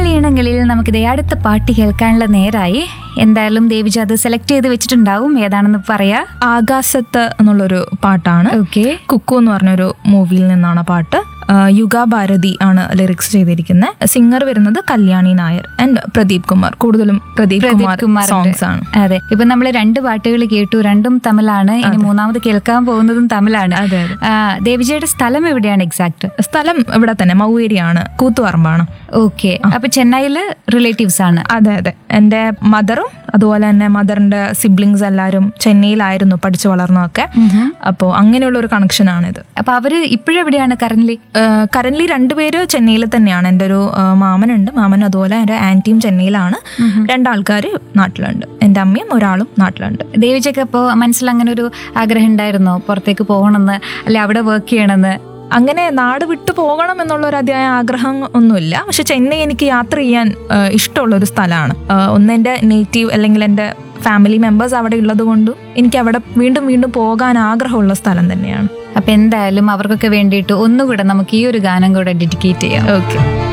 ഈണങ്ങളിൽ നമുക്കിത് അടുത്ത പാട്ട് കേൾക്കാനുള്ള നേരായി എന്തായാലും ദേവിജ അത് സെലക്ട് ചെയ്ത് വെച്ചിട്ടുണ്ടാവും ഏതാണെന്ന് പറയാ ആകാശത്ത് എന്നുള്ളൊരു പാട്ടാണ് ഓക്കെ കുക്കു എന്ന് പറഞ്ഞൊരു മൂവിയിൽ നിന്നാണ് ആ പാട്ട് ആ, യുഗ ഭാരതി ആണ് ലിറിക്സ് ചെയ്തിരിക്കുന്നത് സിംഗർ വരുന്നത് കല്യാണി നായർ ആൻഡ് പ്രദീപ് കുമാർ കൂടുതലും പ്രദീപ് കുമാർ കുമാറിന്റെ. സോങ്സ് ആണ് അതെ ഇപ്പൊ നമ്മൾ രണ്ട് പാട്ടുകൾ കേട്ടു രണ്ടും തമിഴാണ് ഇനി മൂന്നാമത് കേൾക്കാൻ പോകുന്നതും തമിഴാണ് അതെ, അതെ. ആ, ദേവിജയുടെ സ്ഥലം എവിടെയാണ് എക്സാക്ട് സ്ഥലം ഇവിടെ തന്നെ മൗവേരിയാണ് കൂത്തുപറമ്പാണ് ഓക്കെ അപ്പൊ ചെന്നൈയില് റിലേറ്റീവ്സ് ആണ് അതെ അതെ എൻ്റെ മദറും അതുപോലെ തന്നെ മദറിന്റെ സിബ്ലിങ്സ് എല്ലാവരും ചെന്നൈയിലായിരുന്നു പഠിച്ചു വളർന്നതൊക്കെ അപ്പോൾ അങ്ങനെയുള്ള ഒരു കണക്ഷനാണിത് അപ്പൊ അവര് ഇപ്പോഴെവിടെയാണ് കറന്റ് കറന്റ് രണ്ടുപേര് ചെന്നൈയിൽ തന്നെയാണ് എൻ്റെ ഒരു ആ, മാമനുണ്ട് മാമൻ അതുപോലെ എൻ്റെ ആൻറ്റിയും ചെന്നൈയിലാണ് രണ്ടാൾക്കാർ നാട്ടിലുണ്ട് എൻ്റെ അമ്മയും ഒരാളും നാട്ടിലുണ്ട് ദേവിജയ്ക്ക് അപ്പോ മനസ്സിൽ അങ്ങനെ ഒരു ആഗ്രഹം ഉണ്ടായിരുന്നോ പുറത്തേക്ക് പോകണമെന്ന് അല്ലെ അവിടെ വർക്ക് ചെയ്യണമെന്ന് അങ്ങനെ നാട് വിട്ടു പോകണം എന്നുള്ള ഒരു അതിയായ ആഗ്രഹം ഒന്നുമില്ല പക്ഷെ ചെന്നൈ എനിക്ക് യാത്ര ചെയ്യാൻ ആ, ഇഷ്ടമുള്ള ഒരു സ്ഥലമാണ് ആ, ഒന്ന് എൻ്റെ നേറ്റീവ് അല്ലെങ്കിൽ എൻ്റെ ഫാമിലി മെമ്പേഴ്സ് അവിടെ ഉള്ളത് കൊണ്ടും എനിക്ക് അവിടെ വീണ്ടും വീണ്ടും പോകാൻ ആഗ്രഹമുള്ള സ്ഥലം തന്നെയാണ് അപ്പൊ എന്തായാലും അവർക്കൊക്കെ വേണ്ടിയിട്ട് ഒന്നുകൂടെ നമുക്ക് ഈ ഒരു ഗാനം കൂടെ ഡെഡിക്കേറ്റ് ചെയ്യാം ഓക്കെ